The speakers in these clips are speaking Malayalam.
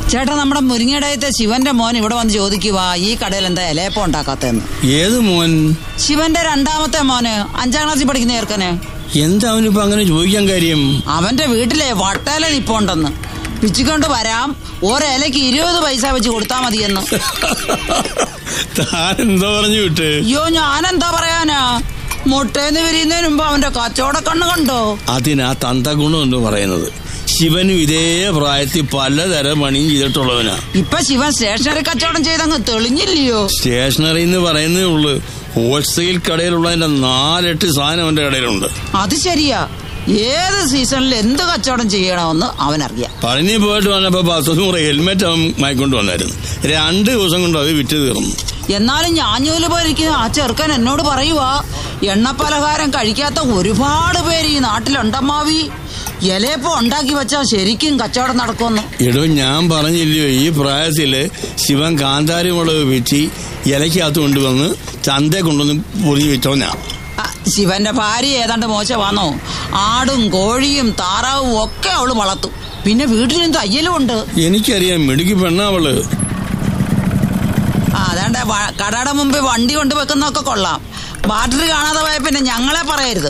ചേട്ടാ നമ്മുടെ മുരിങ്ങടയത്തെ ശിവന്റെ മോൻ ഇവിടെ വന്ന് ചോദിക്കുവാ ഈ കടയിൽ എന്താ ഇലയപ്പം ഉണ്ടാക്കാത്തെന്ന് ഏത് മോൻ ശിവന്റെ രണ്ടാമത്തെ മോന് അഞ്ചാം ക്ലാസ്സിൽ പഠിക്കുന്ന ചേർക്കന് എന്താ അവനിപ്പോ അങ്ങനെ ചോദിക്കാൻ കാര്യം അവന്റെ വീട്ടിലെ വട്ടേല നിപ്പുണ്ടെന്ന് പിച്ചിക്കൊണ്ട് വരാം ഒരിലയ്ക്ക് ഇരുപത് പൈസ വെച്ച് കൊടുത്താ മതിയെന്ന് താൻ എന്താ പറഞ്ഞു വിട്ട് അയ്യോ ഞാനെന്താ പറയാനാ മുട്ടേന്ന് വിരിയുന്നതിന് മുമ്പ് അവന്റെ കച്ചവട കണ്ണ് കണ്ടോ അതിനാ തന്ത ഗുണം എന്ന് പറയുന്നത് ശിവനും ഇതേ പ്രായത്തിൽ പലതരം പണിയും ചെയ്തിട്ടുള്ളവനാ ഇപ്പൊ ശിവൻ സ്റ്റേഷനറി കച്ചവടം ചെയ്തങ്ങ് തെളിഞ്ഞില്ലയോ സ്റ്റേഷനറി എന്ന് പറയുന്നേ ഉള്ളു ഹോൾസെയിൽ കടയിലുള്ളതിന്റെ നാലെട്ട് സാധനം അവന്റെ കടയിലുണ്ട് അത് ശരിയാ ഏത് സീസണിൽ എന്ത് കച്ചവടം ചെയ്യണമെന്ന് അവനറിയാം പഴനി പോയിട്ട് വന്നപ്പോ പത്ത് നൂറ് ഹെൽമെറ്റ് അവൻ വാങ്ങിക്കൊണ്ട് വന്നായിരുന്നു രണ്ട് ദിവസം കൊണ്ട് അത് വിറ്റ് തീർന്നു എന്നാലും ഞാഞ്ഞൂല് പോലിരിക്കുന്ന ആ ചെറുക്കൻ എന്നോട് പറയുവാ എണ്ണപ്പലഹാരം കഴിക്കാത്ത ഒരുപാട് പേര് ഈ നാട്ടിലുണ്ടമ്മാവി ഇലയപ്പം ഉണ്ടാക്കി വെച്ചാൽ ശരിക്കും കച്ചവടം നടക്കുമെന്ന് എടോ ഞാൻ പറഞ്ഞില്ലയോ ഈ പ്രായത്തില് ശിവൻ കാന്താരി മുളക് വിറ്റി ഇലക്കകത്ത് കൊണ്ടുവന്ന് ചന്ത കൊണ്ടുവന്ന് പൊതി വെച്ചോനാ ആ, ശിവന്റെ ഭാര്യ ഏതാണ്ട് മോശമാണോ ആടും കോഴിയും താറാവും ഒക്കെ അവള് വളർത്തും പിന്നെ വീട്ടിലും തയ്യലും ഉണ്ട് എനിക്കറിയാം മിടുക്കി പെണ്ണാവള് ആ അതാണ്ട് വ- കടയുടെ മുമ്പിൽ വണ്ടി കൊണ്ട് വെക്കുന്നൊക്കെ കൊള്ളാം ബാറ്ററി കാണാതെ പോയ പിന്നെ ഞങ്ങളെ പറയരുത്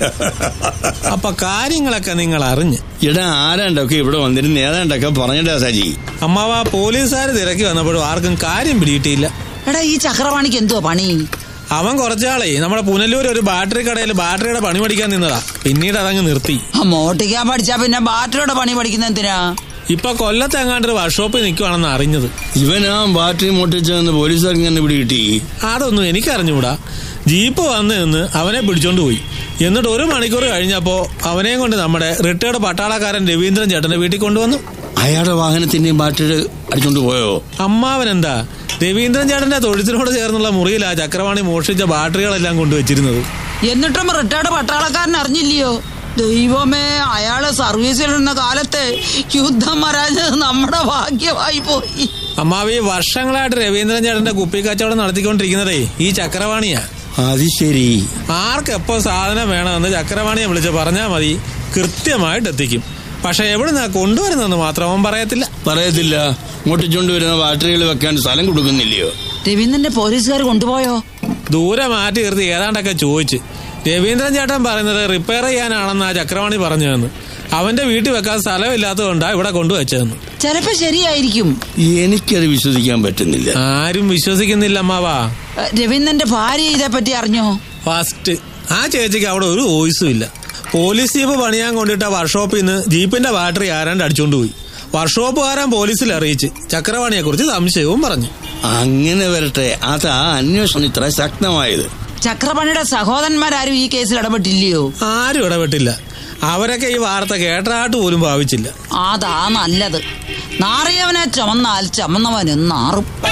അപ്പൊ കാര്യങ്ങളൊക്കെ നിങ്ങൾ അറിഞ്ഞ് എടാ ആരാണ്ടൊക്കെ ഇവിടെ വന്നിരുന്ന് ഏതാണ്ടൊക്കെ പറഞ്ഞിട്ടാ സജി അമ്മാവ പോലീസുകാർ തിരക്കി വന്നപ്പോഴും ആർക്കും കാര്യം പിടികിട്ടിയില്ല എടാ ഈ ചക്രവാണിക്ക് എന്തുവാ പണി അവൻ കുറച്ചാളേ നമ്മുടെ പുനലൂർ ഒരു ബാറ്ററി കടയിൽ ബാറ്ററിയുടെ പണി പഠിക്കാൻ നിന്നതാ പിന്നീട് അതങ്ങ് നിർത്തി ആ, മോട്ടിക്കാൻ പഠിച്ചാ പിന്നെ ബാറ്ററിയുടെ പണി പഠിക്കുന്ന എന്തിനാ ഇപ്പൊ കൊല്ലത്ത് എങ്ങാണ്ട് ഒരു വർക്ക്ഷോപ്പിൽ നിൽക്കുവാണെന്ന് അറിഞ്ഞത് ഇവനാ ബാറ്ററി മുട്ടിച്ചെന്ന് പോലീസുകാർക്ക് ഇങ്ങനെ പിടി കിട്ടി അതൊന്നും എനിക്കറിഞ്ഞൂടാ ജീപ്പ് വന്ന് നിന്ന് അവനെ പിടിച്ചോണ്ട് പോയി എന്നിട്ട് ഒരു മണിക്കൂർ കഴിഞ്ഞപ്പോ അവനെയും കൊണ്ട് നമ്മുടെ റിട്ടയർഡ് പട്ടാളക്കാരൻ രവീന്ദ്രൻ ചേട്ടന്റെ വീട്ടിൽ കൊണ്ടുവന്നു അയാളുടെ വാഹനത്തിന്റെയും ബാറ്ററി അടിച്ചോണ്ട് പോയോ അമ്മാവൻ എന്താ രവീന്ദ്രൻ ചേട്ടന്റെ തൊഴുത്തിനോട് ചേർന്നുള്ള മുറിയിലാ ചക്രവാണി മോഷ്ടിച്ച ബാറ്ററികളെല്ലാം കൊണ്ടുവച്ചിരുന്നത് എന്നിട്ടും റിട്ടയർഡ് പട്ടാളക്കാരൻ അറിഞ്ഞില്ലയോ ദൈവമേ അയാള് സർവീസിലിരുന്ന കാലത്തെ യുദ്ധം വരാഞ്ഞത് നമ്മുടെ ഭാഗ്യമായി പോയി അമ്മാവി വർഷങ്ങളായിട്ട് രവീന്ദ്രൻ ചേട്ടന്റെ കുപ്പി കച്ചവടം നടത്തിക്കൊണ്ടിരിക്കുന്നതേ ഈ ചക്രവാണിയാ അത് ശരി ആർക്കെപ്പോ സാധനം വേണമെന്ന് ചക്രവാണിയെ വിളിച്ച് പറഞ്ഞാൽ മതി കൃത്യമായിട്ട് എത്തിക്കും പക്ഷെ എവിടുന്നാ കൊണ്ടുവരുന്നെന്ന് മാത്രം അവൻ പറയത്തില്ല പറയത്തില്ല മുട്ടിച്ചോണ്ട് വരുന്ന ബാറ്ററികൾ വെക്കാൻ സ്ഥലം കൊടുക്കുന്നില്ലയോ രവീന്ദ്രന്റെ പോലീസുകാർ കൊണ്ടുപോയോ ദൂരെ മാറ്റി നിർത്തി ഏതാണ്ടൊക്കെ ചോദിച്ച് രവീന്ദ്രൻ ചേട്ടൻ പറയുന്നത് റിപ്പയർ ചെയ്യാനാണെന്ന് ആ ചക്രവാണി പറഞ്ഞതെന്ന് അവന്റെ വീട്ടിൽ വെക്കാൻ സ്ഥലമില്ലാത്തതുകൊണ്ടാ ഇവിടെ കൊണ്ടുവച്ചതെന്ന് ചിലപ്പോ ശരിയായിരിക്കും എനിക്കത് വിശ്വസിക്കാൻ പറ്റുന്നില്ല ആരും വിശ്വസിക്കുന്നില്ല അമ്മാവാ ഏ, രവീന്ദ്രന്റെ ഭാര്യ ഇതേപ്പറ്റി അറിഞ്ഞോ ഫസ്റ്റ് ആ ചേച്ചിക്ക് അവിടെ ഒരു വോയിസും ഇല്ല പോലീസ് ജീപ്പ് പണിയാൻ കൊണ്ടിട്ട വർക്ക്ഷോപ്പിൽ നിന്ന് ജീപ്പിന്റെ ബാറ്ററി ആരാണ്ട് അടിച്ചോണ്ട് പോയി വർക്ക്ഷോപ്പുകാരൻ പോലീസിൽ അറിയിച്ച് ചക്രവാണിയെ കുറിച്ച് സംശയവും പറഞ്ഞു അങ്ങനെ വരട്ടെ അതാ അന്വേഷണം ഇത്ര ശക്തമായത് ചക്രപാണിയുടെ സഹോദരന്മാരാരും ഈ കേസിൽ ഇടപെട്ടില്ലയോ ആരും ഇടപെട്ടില്ല അവരൊക്കെ ഈ വാർത്ത കേട്ടാട്ട് പോലും ഭാവിച്ചില്ല അതാ നല്ലത് നാറിയവനെ ചുമന്നാൽ ചുമന്നവനും നാറും